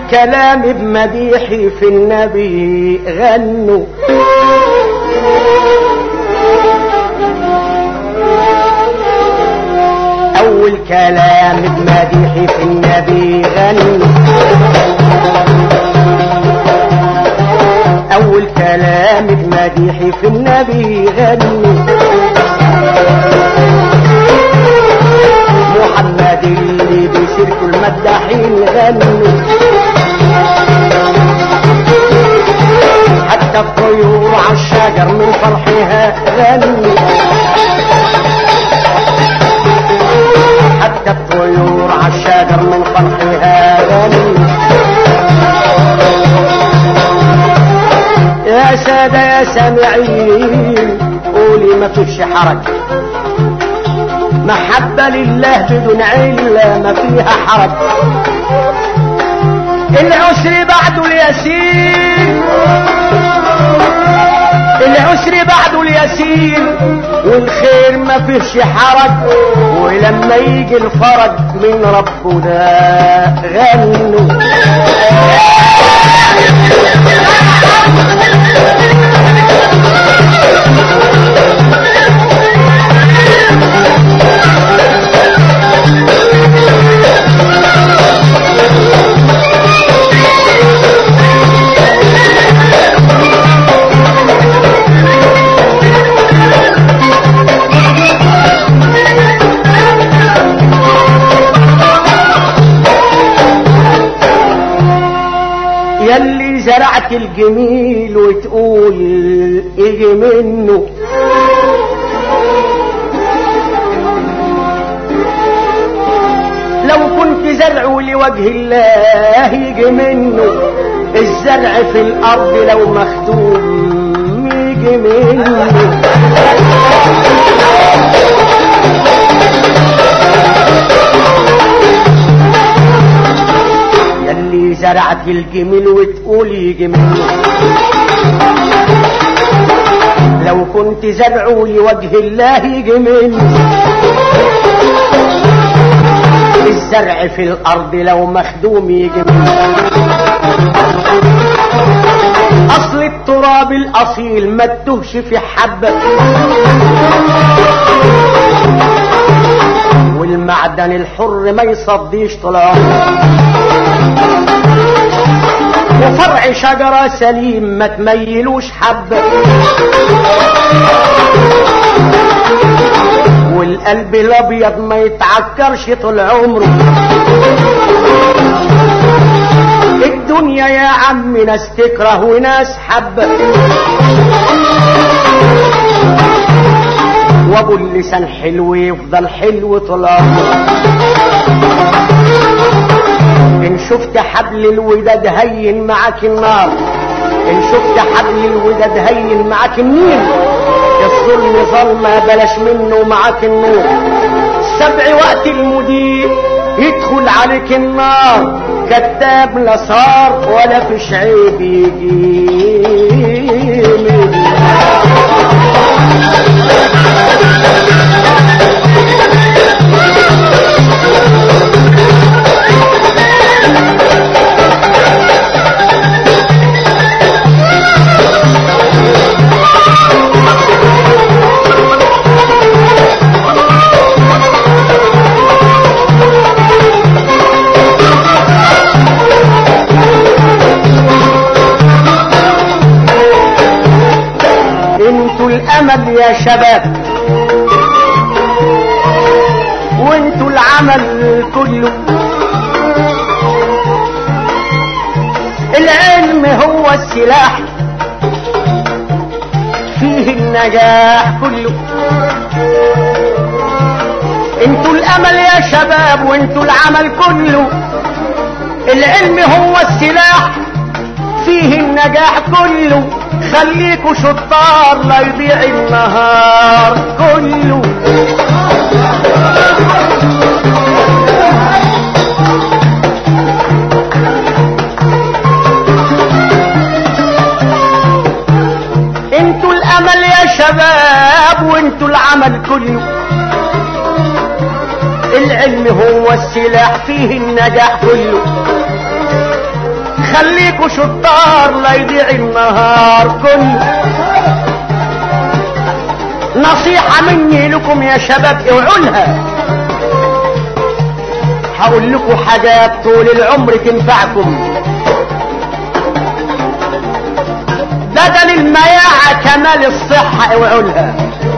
كلام بمديحي في النبي غنوا أول كلام بمديحي في النبي غنوا أول كلام بمديحي في النبي غنوا محمد اللي بسيرته المداحين غنوا حتى الطيور عالشجر من فرحها غنوا حتى الطيور عالشجر من فرحها غنوا يا سادة يا سامعين قولي ما فيش حرج محبة لله بدون علة ما فيها حرج العسر بعده اليسير العسر بعده اليسير والخير ما فيش حرج ولما يجي الفرج من ربنا غنوا يلي زرعت الجميل وتقول اجي منه لو كنت زرع لوجه الله يجي منه الزرع في الارض لو مختوم يجي منه يلي زرعت الجميل وتقول يجي منه لو كنت زرعه لوجه الله يجي منه الزرع في الارض لو مخدوم يجي منه اصل التراب الاصيل ما تهش في حبه والمعدن الحر ما يصديش طول عمره وفرع شجرة سليم ما تميلوش حبة والقلب الابيض ما يتعكرش طول عمره الدنيا يا عم ناس تكره وناس حبة وابو اللسان حلو يفضل حلو طول عمره ان شفت حبل الوداد هين معاك النار ان شفت حبل الوداد هين معاك النيل الظلم ظلمة بلاش منه معاك النور سبع وقت المدير يدخل عليك النار كذاب لا صار ولا فيش عيب يجي منه انتوا الامل يا شباب وانتوا العمل كله العلم هو السلاح فيه النجاح كله انتوا الامل يا شباب وانتوا العمل كله العلم هو السلاح فيه النجاح كله خليكوا شطار لا يضيع النهار كله انتوا الامل يا شباب وانتوا العمل كله العلم هو السلاح فيه النجاح كله خليكوا شطار لا يضيع النهار كله نصيحة مني لكم يا شباب اوعوا لها هقول لكم حاجات طول العمر تنفعكم بدل المياعة كمال الصحة اوعوا لها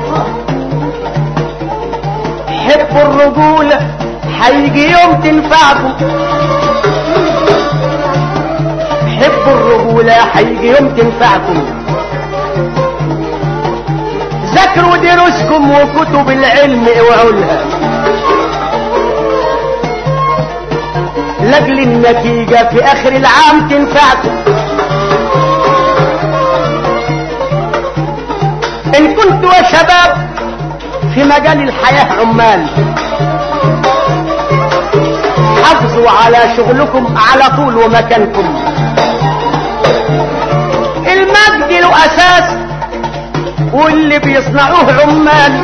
حبوا الرجولة هيجي يوم تنفعكم حبوا الرجولة هيجي يوم تنفعكم ذاكروا دروسكم وكتب العلم اوعوا لها لاجل النتيجة في اخر العام تنفعكم ان كنتوا يا شباب في مجال الحياة عمال حافظوا على شغلكم على طول ومكانكم المجد له اساس واللي بيصنعوه عمال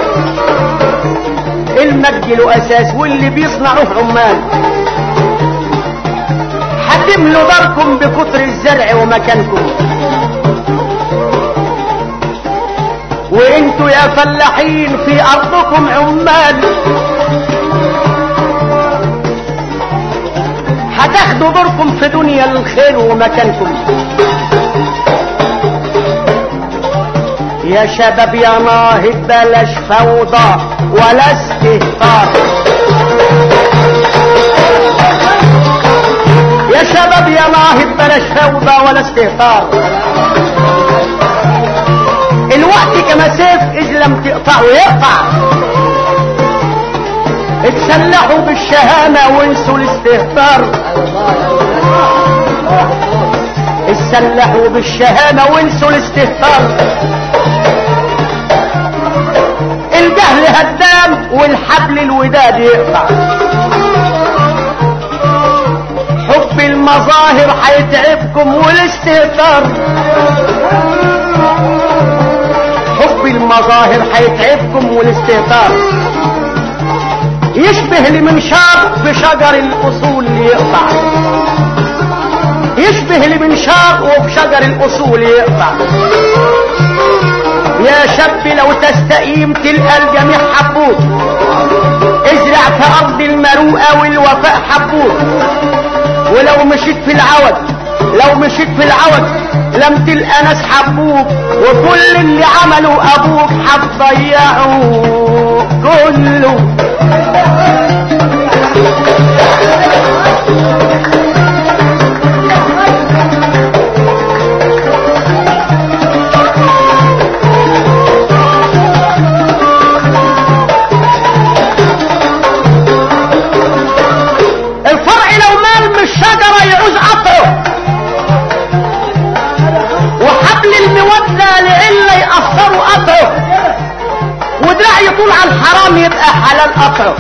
المجد له اساس واللي بيصنعوه عمال حتملوا داركم بكتر الزرع ومكانكم وانتوا يا فلاحين في ارضكم عمال هتاخدوا دوركم في دنيا الخير ومكانكم يا شباب يا ناهض بلاش فوضى ولا استهتار يا شباب يا ناهض بلاش فوضى ولا استهتار الوقت كما سيف اذ لم تقطعه يقطع اتسلحوا بالشهامة وانسوا الاستهتار اتسلحوا بالشهامة وانسوا الاستهتار الجهل هدام والحبل الوداد يقطع حب المظاهر هيتعبكم والاستهتار حب المظاهر هيتعبكم والاستهتار يشبه المنشار في شجر الاصول يقطع يشبه المنشار وفي شجر الاصول يقطع يا شاب لو تستقيم تلقى الجميع حبوك ازرع في ارض المروءه والوفاء حبوك ولو مشيت في العوج لو مشيت في العوج لم تلقى ناس حبوك وكل اللي عملوا ابوك هتضيعوه كله الفرع لو مال من الشجرة يعوز قطعه وحبل المودة لإلا يأثروا قطعه ودراع يطول على الحرام يبقى حلال قطعه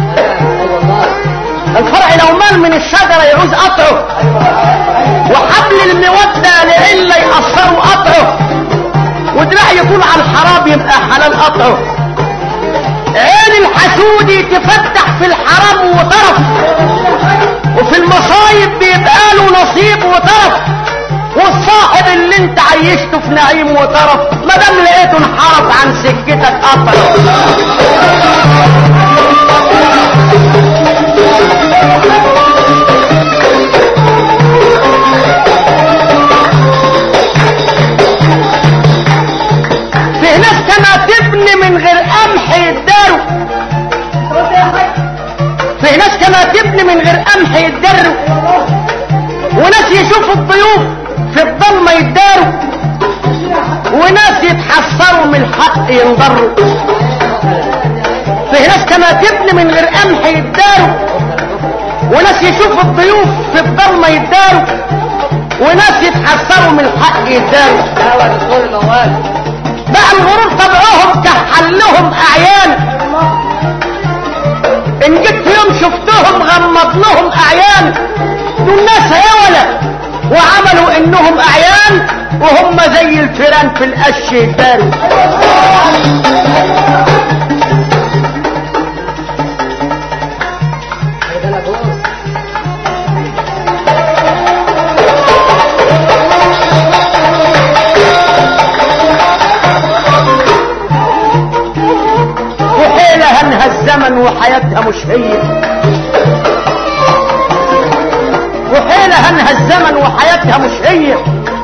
الفرع لو مال من الشجرة يعوز قطعه وحبل المودة لإلا يأثروا قطعه ودراع يطول على الحرام يبقى حلال قطعه عين الحسود تفتح في الحرام وطرف وفي المصايب بيبقى له نصيب وطرف والصاحب اللي انت عيشته في نعيم وطرف ما دام لقيته انحرف عن سكتك قطعه في ناس كما تبني من غير قمح يتداروا في ناس كما تبني من غير قمح يتدروا وناس يشوفوا الضيوف في الضلمة يتداروا وناس يتحسروا من الحق ينضروا في ناس كما تبني من غير قمح يتداروا وناس يشوفوا الضيوف في الضلمة يتداروا وناس يتحسروا من الحق يتداروا بقى الغرور طبعهم كحلهم اعيان ان جيت في يوم شفتهم غمض لهم اعيان دول ناس هيولة وعملوا انهم اعيان وهم زي الفيران في القش الداري رجالة هنها الزمن وحياتها مش هي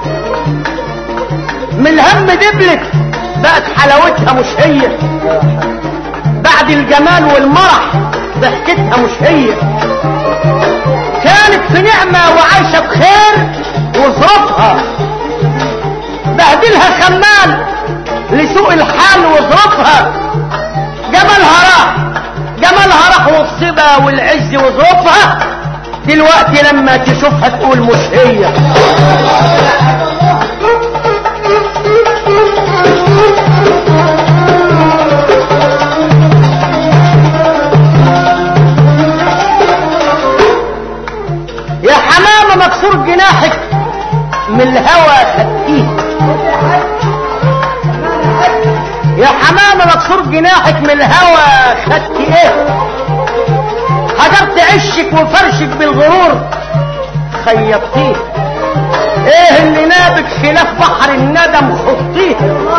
من الهم دبلت بقت حلاوتها مش هي بعد الجمال والمرح ضحكتها مش هي كانت في نعمة وعايشة بخير وظروفها بهدلها خمال لسوء الحال وظروفها جمالها راح جمالها راح والصبا والعز وظروفها دلوقتي لما تشوفها تقول مش هي يا حمامة مكسور جناحك من الهوى خدتيه يا حمامة مكسور جناحك من الهوى خدت ايه هجرت عشك وفرشك بالغرور خيطتيه ايه اللي نابك خلاف بحر الندم خطيه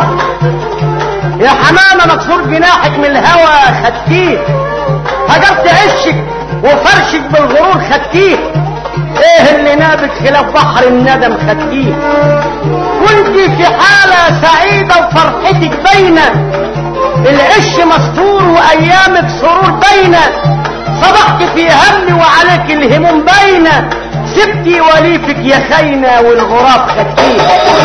يا حمامة مكسور جناحك من الهوى خدتيه هجرت عشك وفرشك بالغرور خدتيه ايه اللي نابك خلاف بحر الندم خدتيه كنت في حالة سعيدة وفرحتك باينة العش مستور وايامك سرور باينة صبحت في هم وعليك الهموم باينة سبتي وليفك يا خاينة والغراب خدتيه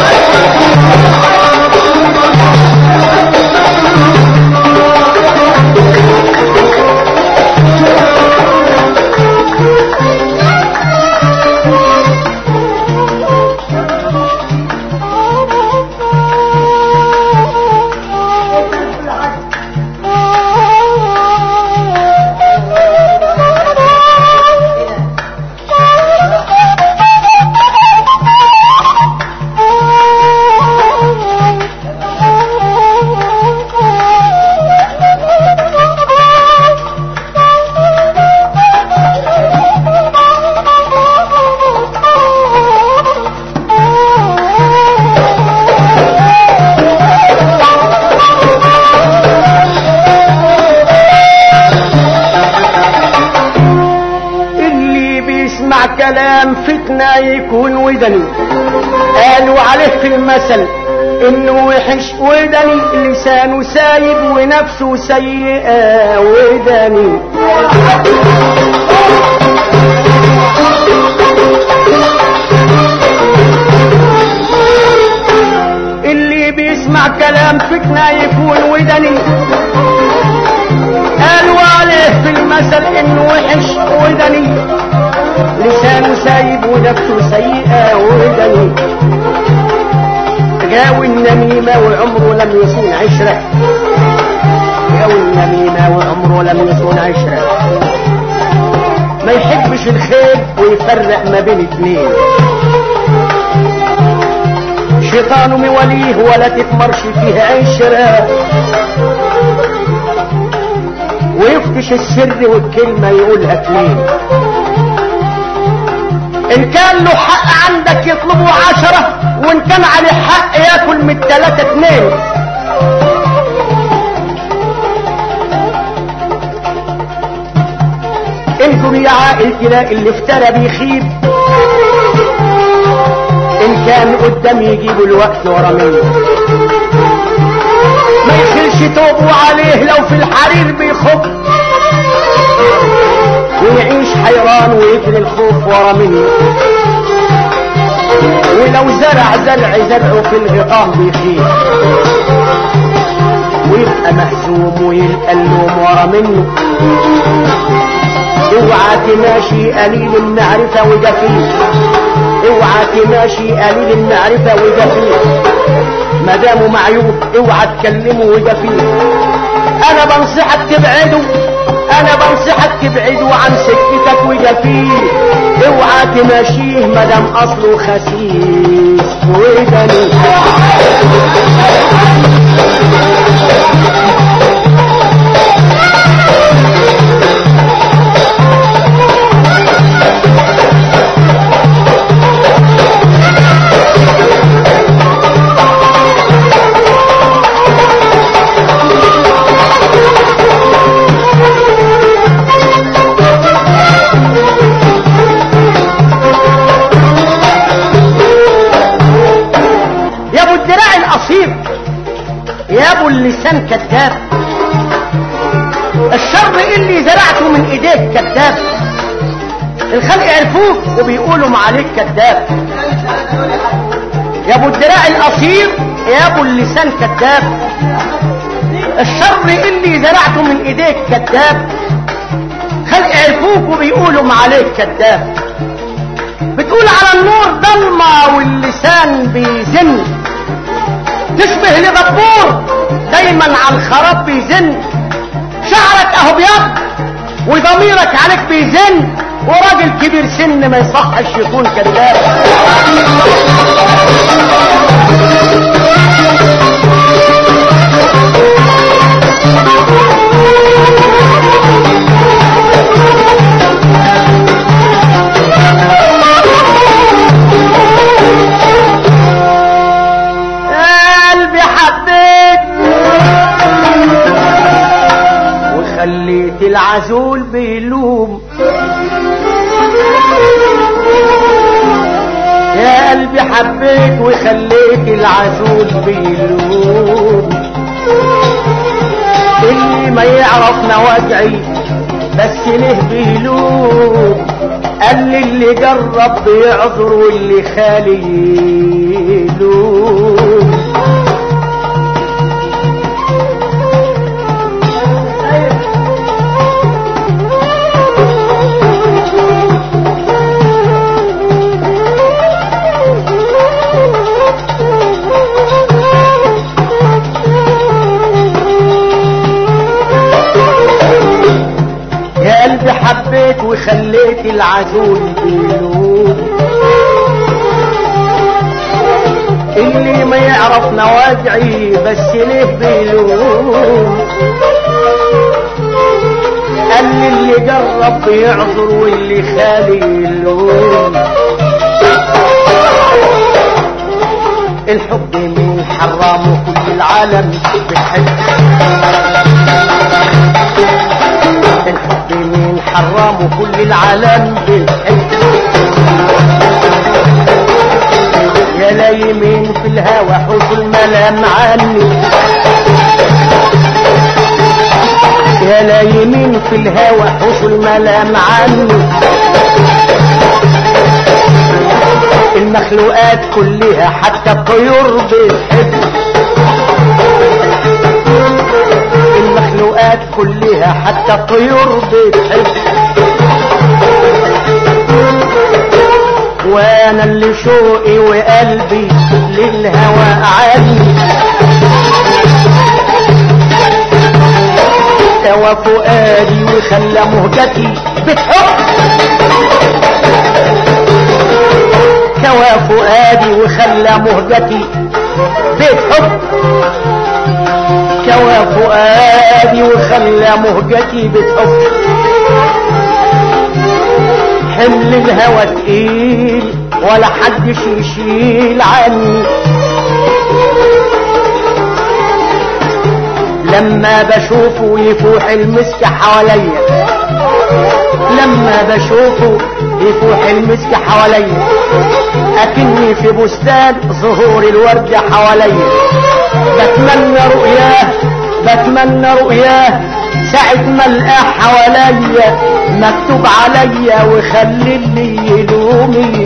اللي بيسمع كلام فتنة يكون ودني قالوا عليه في المثل انه وحش ودني لسانه سايب ونفسه سيئة ودني اللي بيسمع كلام فتنة يكون ودني قالوا عليه في المثل انه وحش ودني لسانه سايب ونفسه سيئة ودني جاوي النميمة وعمره لم يصون عشرة جاوي النميمة وعمره لم يصون عشرة ما يحبش الخير ويفرق ما بين اتنين شيطان موليه ولا تتمرش فيه عشره ويفتش السر والكلمة يقولها اتنين ان كان له حق عندك يطلبه عشرة وان كان عليه حق ياكل من التلاتة اتنين انتم يا عائل تلاقي اللي افترى بيخيب ان كان قدام يجيبوا الوقت ورا منه ما يخلش توبه عليه لو في الحرير بيخب ويعيش حيران ويجري الخوف ورا منه ولو زرع زرع زرعه في الغطاء بيخيب ويبقى مهزوم ويلقى اللوم ورا منه اوعى تماشي قليل المعرفة وجفيف اوعى تماشي قليل المعرفة وجفيف ما دامه معيوب اوعى تكلمه وجفيف انا بنصحك تبعده انا بنصحك تبعده عن سكتك وجفيف اوعى تماشيه ما دام اصله خسيس ودني لسان كذاب الشر اللي زرعته من ايديك كذاب الخلق عرفوك وبيقولوا ما عليك كذاب يا ابو الدراع القصير يا ابو اللسان كذاب الشر اللي زرعته من ايديك كذاب خلق عرفوك وبيقولوا ما عليك كذاب بتقول على النور ضلمة واللسان بيزن تشبه لغبور دايما على الخراب بيزن شعرك اهو بيض وضميرك عليك بيزن وراجل كبير سن ما يصحش يكون كذاب قلبي حبيت وخليت العزول بيلوم يا قلبي حبيت وخليت العزول بيلوم اللي ما يعرف نواجعي بس ليه بيلوم قال لي اللي جرب بيعذر واللي خالي يلوم يا قلبي حبيت وخليت العزول بيلوم اللي ما يعرف نواجعي بس ليه بيلوم قال لي اللي جرب بيعذر واللي خالي يلوم الحب من حرام كل العالم بتحب الحب من حرام كل العالم بتحب يا لايمين في الهوى حوش الملام عني يا لايمين في الهوى حوش الملام عني المخلوقات كلها حتى الطيور بتحب المخلوقات كلها حتى الطيور بتحب وانا اللي شوقي وقلبي للهوى عالي سوى فؤادي وخلى مهجتي بتحب كوى فؤادي وخلى مهجتي بتحب كوى فؤادي وخلى مهجتي بتحب حمل الهوى تقيل ولا حدش يشيل عني لما بشوفه يفوح المسك حواليا لما بشوفه يفوح المسك حواليا اكني في بستان ظهور الورد حواليا بتمنى رؤياه بتمنى رؤياه ساعة ما القاه حواليا مكتوب عليا وخلي اللي يلوم